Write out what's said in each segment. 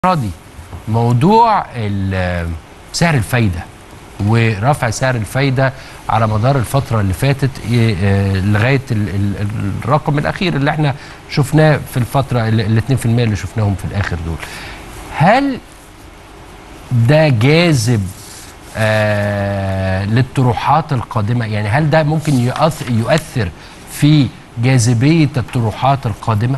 راضي موضوع ال- سعر الفايدة ورفع سعر الفايدة على مدار الفترة اللي فاتت ي- آه، لغاية ال- ال- الرقم الأخير اللي احنا شفناه في الفترة ال ال 2% اللي شفناهم في الآخر دول هل ده جاذب آه للطروحات القادمة يعني هل ده ممكن يؤثر, يؤثر في جاذبية الطروحات القادمة؟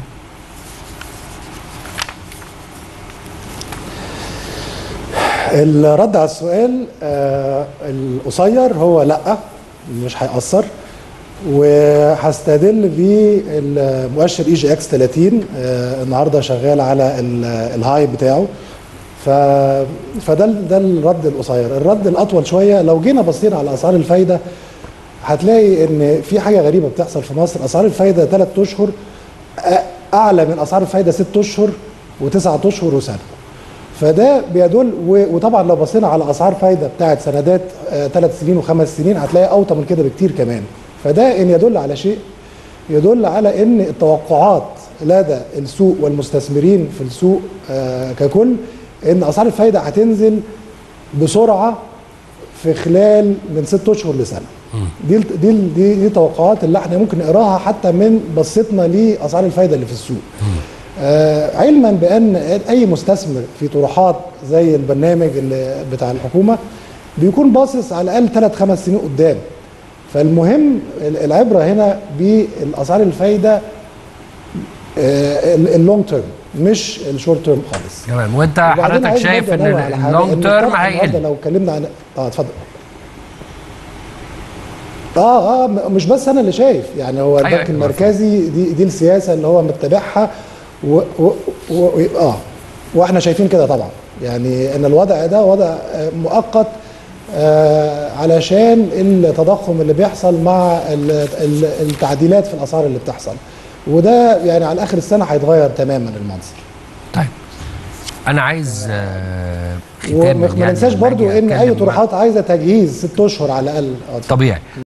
الرد على السؤال آه القصير هو لا مش هيأثر وهستدل بالمؤشر اي جي اكس 30 آه النهارده شغال على ال- الهاي بتاعه ف فده ال- ده الرد القصير الرد الاطول شويه لو جينا بصينا على اسعار الفايده هتلاقي ان في حاجه غريبه بتحصل في مصر اسعار الفايده ثلاث اشهر أ- اعلى من اسعار الفايده ست اشهر وتسعة اشهر وسنه فده بيدل و- وطبعا لو بصينا على اسعار فايده بتاعت سندات ثلاث سنين وخمس سنين هتلاقي اوطى من كده بكتير كمان فده ان يدل على شيء يدل على ان التوقعات لدى السوق والمستثمرين في السوق آه، ككل ان اسعار الفايده هتنزل بسرعه في خلال من ست اشهر لسنه دي دي دي, دي توقعات اللي احنا ممكن نقراها حتى من بصتنا لاسعار الفايده اللي في السوق آه علما بان اي مستثمر في طروحات زي البرنامج اللي بتاع الحكومه بيكون باصص على الاقل ثلاث خمس سنين قدام فالمهم العبره هنا بالاسعار الفايده اللونج تيرم مش الشورت تيرم خالص تمام وانت وبعدين حضرتك عايز شايف برضه ان أنوه على حاجة، اللونج إن تيرم الطرح النهاردة هيقل لو اتكلمنا عن اه اتفضل اه اه م- مش بس انا اللي شايف يعني هو أيوة، البنك أيوة، المركزي دي دي السياسه اللي هو متبعها و و و اه واحنا شايفين كده طبعا يعني ان الوضع ده وضع آه، مؤقت آه علشان التضخم اللي بيحصل مع ال- ال- التعديلات في الاسعار اللي بتحصل وده يعني على اخر السنه هيتغير تماما المنظر طيب انا عايز آه، ختاما وما يعني ننساش لما برضو أجي ان اي أتكلم مع- طروحات عايزه تجهيز ست اشهر على الاقل آه، طبيعي